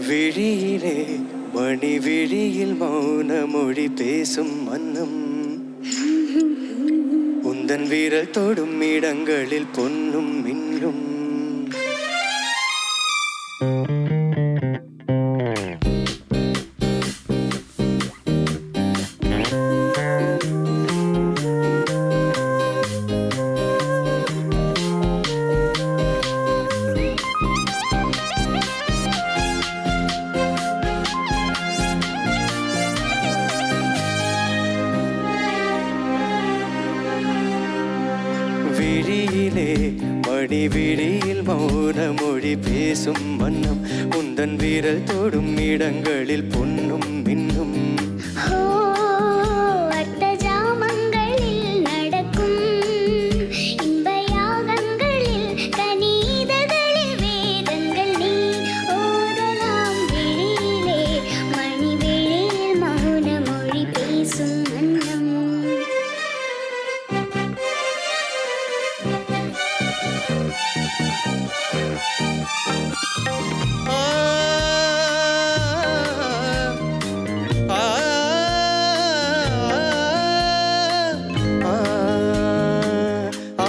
விழியிலே மணி விழியில் மௌன மொழி பேசும் மன்னம் உந்தன் வீரல் தொடும் இடங்களில் பொன்னும் மின்னும் விழியிலே மணி விழியில் மௌன மொழி பேசும் மன்னம் உந்தன் வீரல் தொடும் இடங்களில் பொன்னும் மின்னும் ஓ அர்த்த ஜாமங்களில் நடக்கும் இன்ப யாகங்களில் கனீதகளில் வேதங்கள் நீ ஓதலாம் விழியிலே மணி விழியில் மௌன மொழி பேசும் மன்னம் ஆ, ஆ, ஆ, ஆ,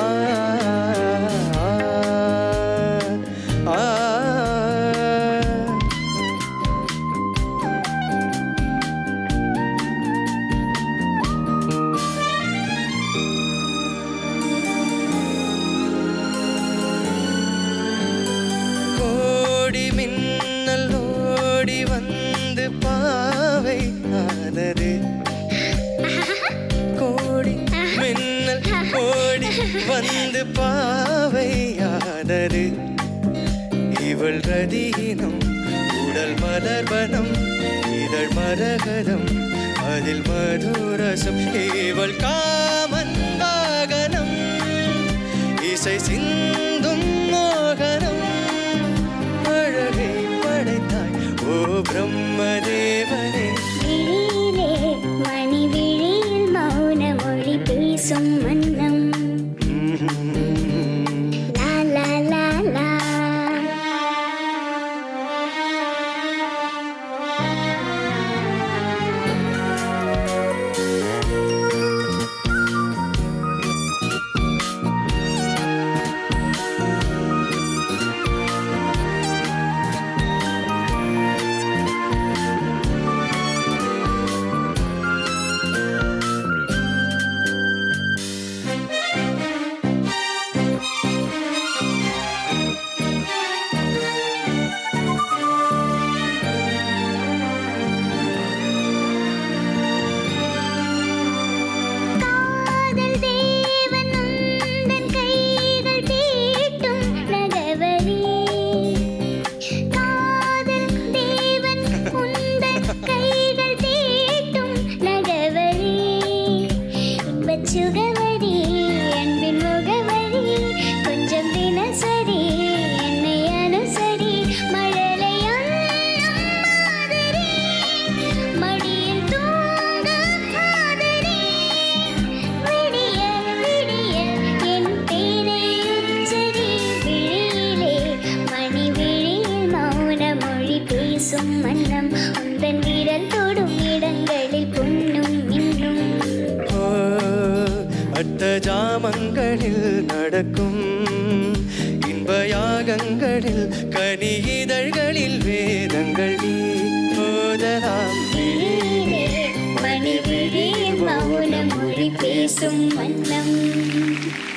ஆ, ஆ. கோடி மின்னல் ஓடி வந்து பாவை ஆனது கோடி மின்னல் ஓடி வந்து பாவை ஆனது இவள் ரதியினம் உடல் மலர்வனம் இதழ் மரகதம் அதில் மதுரசம் இவள் காமன் வாகனம் இசை சிந்தும் மோகனம் அழகை படைத்தாய் ஓ பிரம்மதேவனே விழியிலே மணி விழியில் மௌன மொழி பேசும் மன்னம் லா லா லா லா காதல் தேவன் உந்தன் கைகள் தீட்டும் நகவரி காதல் தேவன் உந்தன் கைகள் தீட்டும் நகவரி இன்பச் சுகவரி அன்பின் முகவரி கொஞ்சம் தினசரி என்னை அனுசரி மழலையாம் மாதிரி மடியில் தூங்க மாதிரி விடிய விடிய என் பேரை உச்சரி விழியிலே மணி விழியில் மௌன மொழி பேசும் மன்னம் உந்தன் விரல் தொடும் இடங்களில் பொன்னும் இன்னும் ஓ அட்ட ஜாமங்களில் நடக்கும் இன்ப யாகங்களில் கனி இதழ்களில் வேதங்கள் நீ ஓதலாம் விழியிலே மணி விழியில் மௌன மொழி பேசும் மன்னம்